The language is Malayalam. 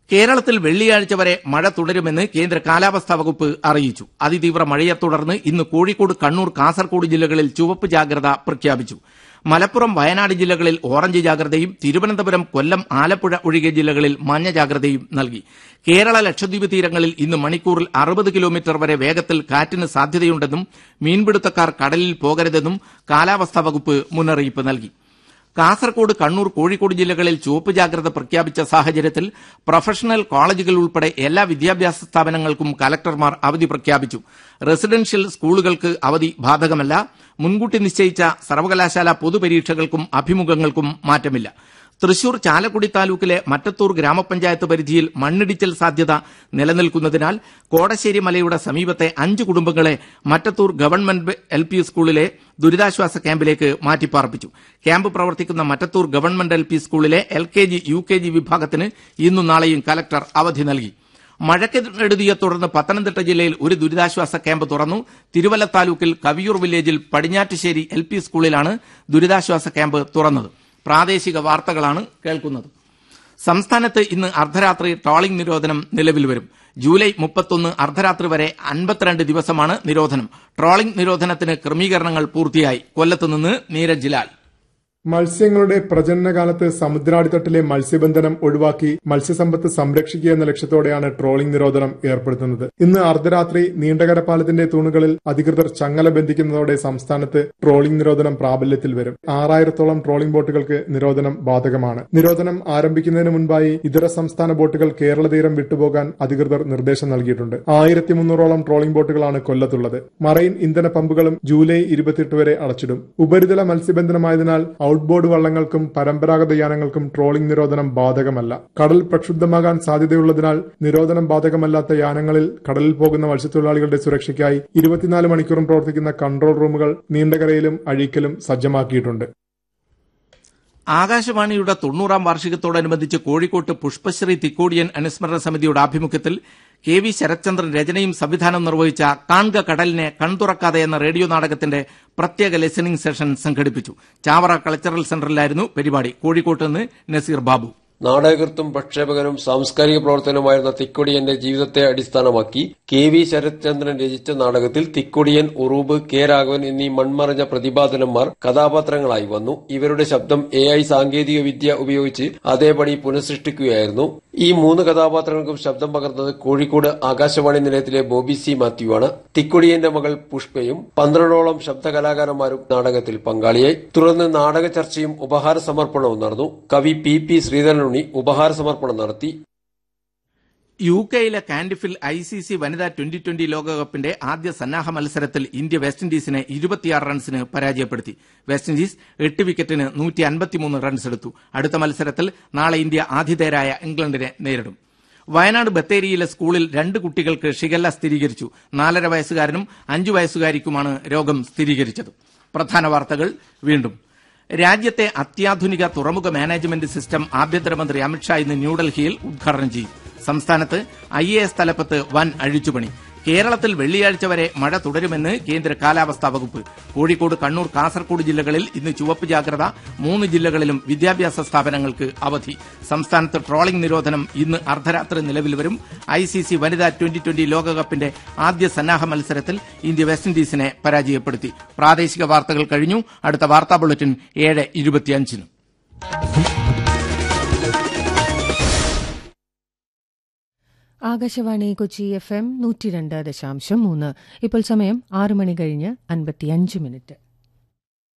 കേരളത്തിൽ വെള്ളിയാഴ്ച വരെ മഴ തുടരുമെന്ന് കേന്ദ്ര കാലാവസ്ഥാ വകുപ്പ് അറിയിച്ചു അതിതീവ്ര മഴയെ തുടർന്ന് ഇന്ന് കോഴിക്കോട് കണ്ണൂർ കാസർകോട് ജില്ലകളിൽ ചുവപ്പ് ജാഗ്രത പ്രഖ്യാപിച്ചു മലപ്പുറം വയനാട് ജില്ലകളിൽ ഓറഞ്ച് ജാഗ്രതയും തിരുവനന്തപുരം കൊല്ലം ആലപ്പുഴ ഒഴികെ ജില്ലകളിൽ മഞ്ഞ ജാഗ്രതയും നൽകി കേരള ലക്ഷദ്വീപ് തീരങ്ങളിൽ ഇന്ന് മണിക്കൂറിൽ അറുപത് കിലോമീറ്റർ വരെ വേഗത്തിൽ കാറ്റിന് സാധ്യതയുണ്ടെന്നും മീൻപിടുത്തക്കാർ കടലിൽ പോകരുതെന്നും കാലാവസ്ഥാ വകുപ്പ് മുന്നറിയിപ്പ് നൽകി കാസർകോട് കണ്ണൂർ കോഴിക്കോട് ജില്ലകളിൽ ചുവപ്പ് ജാഗ്രത പ്രഖ്യാപിച്ച സാഹചര്യത്തിൽ പ്രൊഫഷണൽ കോളേജുകൾ ഉൾപ്പെടെ എല്ലാ വിദ്യാഭ്യാസ സ്ഥാപനങ്ങൾക്കും കലക്ടർമാർ അവധി പ്രഖ്യാപിച്ചു റെസിഡൻഷ്യൽ സ്കൂളുകൾക്ക് അവധി ബാധകമല്ല മുൻകൂട്ടി നിശ്ചയിച്ച സർവകലാശാല പൊതുപരീക്ഷകൾക്കും അഭിമുഖങ്ങൾക്കും മാറ്റമില്ല തൃശൂർ ചാലക്കുടി താലൂക്കിലെ മറ്റത്തൂർ ഗ്രാമപഞ്ചായത്ത് പരിധിയിൽ മണ്ണിടിച്ചൽ സാധ്യത നിലനിൽക്കുന്നതിനാൽ കോടശ്ശേരി മലയുടെ സമീപത്തെ അഞ്ച് കുടുംബങ്ങളെ മറ്റത്തൂർ ഗവൺമെന്റ് എൽ പി സ്കൂളിലെ ദുരിതാശ്വാസ ക്യാമ്പിലേക്ക് മാറ്റിപ്പാർപ്പിച്ചു ക്യാമ്പ് പ്രവർത്തിക്കുന്ന മറ്റത്തൂർ ഗവൺമെന്റ് എൽ പി സ്കൂളിലെ L K G U K G വിഭാഗത്തിന് ഇന്നും നാളെയും കലക്ടർ അവധി നൽകി മഴക്കെടുതിയെ തുടർന്ന് പത്തനംതിട്ട ജില്ലയിൽ ഒരു ദുരിതാശ്വാസ ക്യാമ്പ് തുറന്നു തിരുവല്ല താലൂക്കിൽ കവിയൂർ വില്ലേജിൽ പടിഞ്ഞാറ്റുശ്ശേരി എൽ പി സ്കൂളിലാണ് ദുരിതാശ്വാസ ക്യാമ്പ് തുറന്നത് പ്രാദേശിക വാർത്തകളാണ് കേൾക്കുന്നത് സംസ്ഥാനത്ത് ഇന്ന് അർദ്ധരാത്രി ട്രോളിംഗ് നിരോധനം നിലവിൽ വരും ജൂലൈ മുപ്പത്തൊന്ന് അർദ്ധരാത്രി വരെ അൻപത്തിരണ്ട് ദിവസമാണ് നിരോധനം ട്രോളിംഗ് നിരോധനത്തിന് ക്രമീകരണങ്ങൾ പൂർത്തിയായി കൊല്ലത്തുനിന്ന് നീരജ് ലാൽ മത്സ്യങ്ങളുടെ പ്രജനനകാലത്ത് സമുദ്രാടിത്തട്ടിലെ മത്സ്യബന്ധനം ഒഴിവാക്കി മത്സ്യസമ്പത്ത് സംരക്ഷിക്കുക എന്ന ലക്ഷ്യത്തോടെയാണ് ട്രോളിംഗ് നിരോധനം ഏർപ്പെടുത്തുന്നത് ഇന്ന് അർദ്ധരാത്രി നീണ്ടകര പാലത്തിന്റെ തൂണുകളിൽ അധികൃതർ ചങ്ങല ബന്ധിക്കുന്നതോടെ സംസ്ഥാനത്ത് ട്രോളിംഗ് നിരോധനം പ്രാബല്യത്തിൽ വരും ആറായിരത്തോളം ട്രോളിംഗ് ബോട്ടുകൾക്ക് നിരോധനം ബാധകമാണ് നിരോധനം ആരംഭിക്കുന്നതിന് മുൻപായി ഇതര സംസ്ഥാന ബോട്ടുകൾ കേരള തീരം വിട്ടുപോകാൻ അധികൃതർ നിർദ്ദേശം നൽകിയിട്ടുണ്ട് ആയിരത്തി മുന്നൂറോളം ട്രോളിംഗ് ബോട്ടുകളാണ് കൊല്ലത്തുള്ളത് മറൈൻ ഇന്ധന പമ്പുകളും ജൂലൈ ഇരുപത്തിയെട്ട് വരെ അടച്ചിടും ഉപരിതല മത്സ്യബന്ധനമായതിനാൽ ഔട്ട്ബോർഡ് വള്ളങ്ങൾക്കും പരമ്പരാഗത യാനങ്ങൾക്കും ട്രോളിംഗ് നിരോധനം ബാധകമല്ല കടൽ പ്രക്ഷുബ്ധമാകാൻ സാധ്യതയുള്ളതിനാൽ നിരോധനം ബാധകമല്ലാത്ത യാനങ്ങളിൽ കടലിൽ പോകുന്ന മത്സ്യത്തൊഴിലാളികളുടെ സുരക്ഷയ്ക്കായി ഇരുപത്തിനാല് മണിക്കൂറും പ്രവർത്തിക്കുന്ന കൺട്രോൾ റൂമുകൾ നീണ്ടകരയിലും അഴീക്കലും സജ്ജമാക്കിയിട്ടുണ്ട് ആകാശവാണിയുടെ തൊണ്ണൂറാം വാർഷികത്തോടനുബന്ധിച്ച് കോഴിക്കോട്ട് പുഷ്പശ്രീ തിക്കോടിയൻ അനുസ്മരണ സമിതിയുടെ ആഭിമുഖ്യത്തിൽ കെ വി ശരത്ചന്ദ്രൻ രചനയും സംവിധാനം നിർവഹിച്ച കാൺക കടലിനെ കൺതുറക്കാതെ എന്ന റേഡിയോ നാടകത്തിന്റെ പ്രത്യേക ലിസണിംഗ് സെഷൻ സംഘടിപ്പിച്ചു ചാവറ കൾച്ചറൽ സെന്ററിലായിരുന്നു പരിപാടി കോഴിക്കോട്ട് നിന്ന് നസീർ ബാബു നാടകൃത്തും പ്രക്ഷേപകനും സാംസ്കാരിക പ്രവർത്തനവുമായിരുന്ന തിക്കൊടിയന്റെ ജീവിതത്തെ അടിസ്ഥാനമാക്കി കെ വി ശരത്ചന്ദ്രൻ രചിച്ച നാടകത്തിൽ തിക്കൊടിയൻ ഉറൂബ് കെ രാഘവൻ എന്നീ മൺമറഞ്ഞ പ്രതിപാദനന്മാർ കഥാപാത്രങ്ങളായി വന്നു ഇവരുടെ ശബ്ദം എ ഐ സാങ്കേതിക വിദ്യ ഉപയോഗിച്ച് അതേപടി പുനഃസൃഷ്ടിക്കുകയായിരുന്നു ഈ മൂന്ന് കഥാപാത്രങ്ങൾക്കും ശബ്ദം പകർന്നത് കോഴിക്കോട് ആകാശവാണി നിലയത്തിലെ ബോബി സി മാത്യു ആണ് തിക്കൊടിയന്റെ മകൾ പുഷ്പയും പന്ത്രണ്ടോളം ശബ്ദകലാകാരന്മാരും നാടകത്തിൽ പങ്കാളിയായി തുടർന്ന് നാടക ചർച്ചയും ഉപഹാര സമർപ്പണവും നടന്നു കവി പി പി ശ്രീധരനുണ്ണി ഉപഹാര സമർപ്പണം നടത്തി യു കെയിലെ കാൻഡിഫിൽ ഐ സി സി വനിതാ ട്വന്റി ട്വന്റി ലോകകപ്പിന്റെ ആദ്യ സന്നാഹ മത്സരത്തിൽ ഇന്ത്യ വെസ്റ്റ് ഇൻഡീസിനെ ഇരുപത്തിയാറ് റൺസിന് പരാജയപ്പെടുത്തി വെസ്റ്റ് ഇൻഡീസ് എട്ട് വിക്കറ്റിന് നൂറ്റി അൻപത്തിമൂന്ന് റൺസ് എടുത്തു അടുത്ത മത്സരത്തിൽ നാളെ ഇന്ത്യ ആതിഥേയരായ ഇംഗ്ലണ്ടിനെ നേരിടും വയനാട് ബത്തേരിയിലെ സ്കൂളിൽ രണ്ട് കുട്ടികൾക്ക് ഷിഗല്ല സ്ഥിരീകരിച്ചു നാലര വയസ്സുകാരനും അഞ്ചു വയസ്സുകാരിക്കുമാണ് രോഗം സ്ഥിരീകരിച്ചത് പ്രധാന വാർത്തകൾ വീണ്ടും രാജ്യത്തെ അത്യാധുനിക തുറമുഖ മാനേജ്മെന്റ് സിസ്റ്റം ആഭ്യന്തരമന്ത്രി അമിത്ഷാ ഇന്ന് ന്യൂഡൽഹിയിൽ ഉദ്ഘാടനം ചെയ്യും സംസ്ഥാനത്ത് ഐ എ എസ് തലപ്പത്ത് വൻ അഴിച്ചുപണി കേരളത്തിൽ വെള്ളിയാഴ്ച വരെ മഴ തുടരുമെന്ന് കേന്ദ്ര കാലാവസ്ഥാ വകുപ്പ് കോഴിക്കോട് കണ്ണൂർ കാസർകോട് ജില്ലകളിൽ ഇന്ന് ചുവപ്പ് ജാഗ്രത മൂന്ന് ജില്ലകളിലും വിദ്യാഭ്യാസ സ്ഥാപനങ്ങൾക്ക് അവധി സംസ്ഥാനത്ത് ട്രോളിംഗ് നിരോധനം ഇന്ന് അർദ്ധരാത്രി നിലവിൽ വരും ഐ സി സി വനിതാ ട്വന്റി ട്വന്റി ലോകകപ്പിന്റെ ആദ്യ സന്നാഹ മത്സരത്തിൽ ഇന്ത്യ വെസ്റ്റ് ഇൻഡീസിനെ പരാജയപ്പെടുത്തി പ്രാദേശിക വാർത്തകൾ കഴിഞ്ഞു അടുത്ത വാർത്താ ബുള്ളറ്റിൻ ഏഴ് ഇരുപത്തിയഞ്ചിന് ആകാശവാണി കൊച്ചി എഫ് എം നൂറ്റി രണ്ട് ദശാംശം മൂന്ന് ഇപ്പോൾ സമയം ആറ് മണി കഴിഞ്ഞ് അൻപത്തിയഞ്ച് മിനിറ്റ്